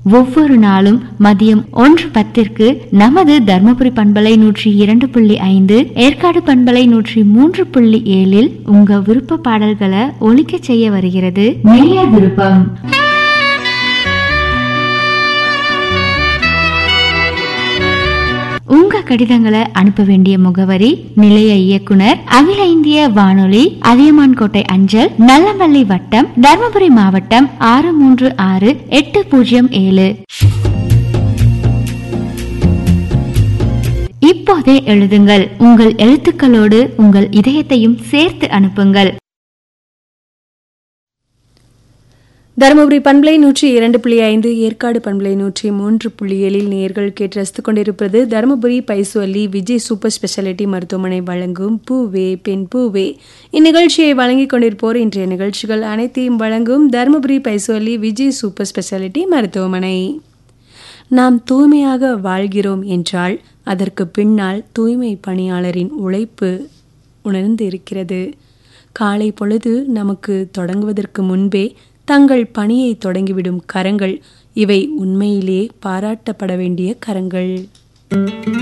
ஒவ்வொரு நாளும் மதியம் ஒன்று பத்திற்கு நமது தர்மபுரி பண்பலை நூற்றி இரண்டு புள்ளி ஐந்து ஏற்காடு பண்பலை நூற்றி மூன்று புள்ளி ஏழில் உங்க விருப்ப பாடல்களை ஒலிக்க செய்ய வருகிறது நேய விருப்பம் உங்க கடிதங்களை அனுப்ப வேண்டிய முகவரி நிலைய இயக்குனர் அகில இந்திய வானொலி அதியமான் கோட்டை அஞ்சல் நல்லமல்லி வட்டம் தர்மபுரி மாவட்டம் ஆறு மூன்று ஆறு எட்டு பூஜ்ஜியம் ஏழு இப்போதே எழுதுங்கள் உங்கள் எழுத்துக்களோடு உங்கள் இதயத்தையும் சேர்த்து அனுப்புங்கள் தருமபுரி பண்பலை நூற்றி இரண்டு புள்ளி ஐந்து ஏற்காடு பண்பலை நூற்றி மூன்று புள்ளி ஏழில் நேர்கள் கேட்டு ரசித்துக் கொண்டிருப்பது தருமபுரி பைசுவல்லி விஜய் சூப்பர் ஸ்பெஷாலிட்டி மருத்துவமனை வழங்கும் பூவே பெண் பூவே இந்நிகழ்ச்சியை வழங்கிக் கொண்டிருப்போர் இன்றைய நிகழ்ச்சிகள் அனைத்தையும் வழங்கும் தருமபுரி பைசுவல்லி விஜய் சூப்பர் ஸ்பெஷாலிட்டி மருத்துவமனை நாம் தூய்மையாக வாழ்கிறோம் என்றால் அதற்கு பின்னால் தூய்மை பணியாளரின் உழைப்பு உணர்ந்து இருக்கிறது காலை பொழுது நமக்கு தொடங்குவதற்கு முன்பே தங்கள் பணியை தொடங்கிவிடும் கரங்கள் இவை உண்மையிலே பாராட்டப்பட வேண்டிய கரங்கள்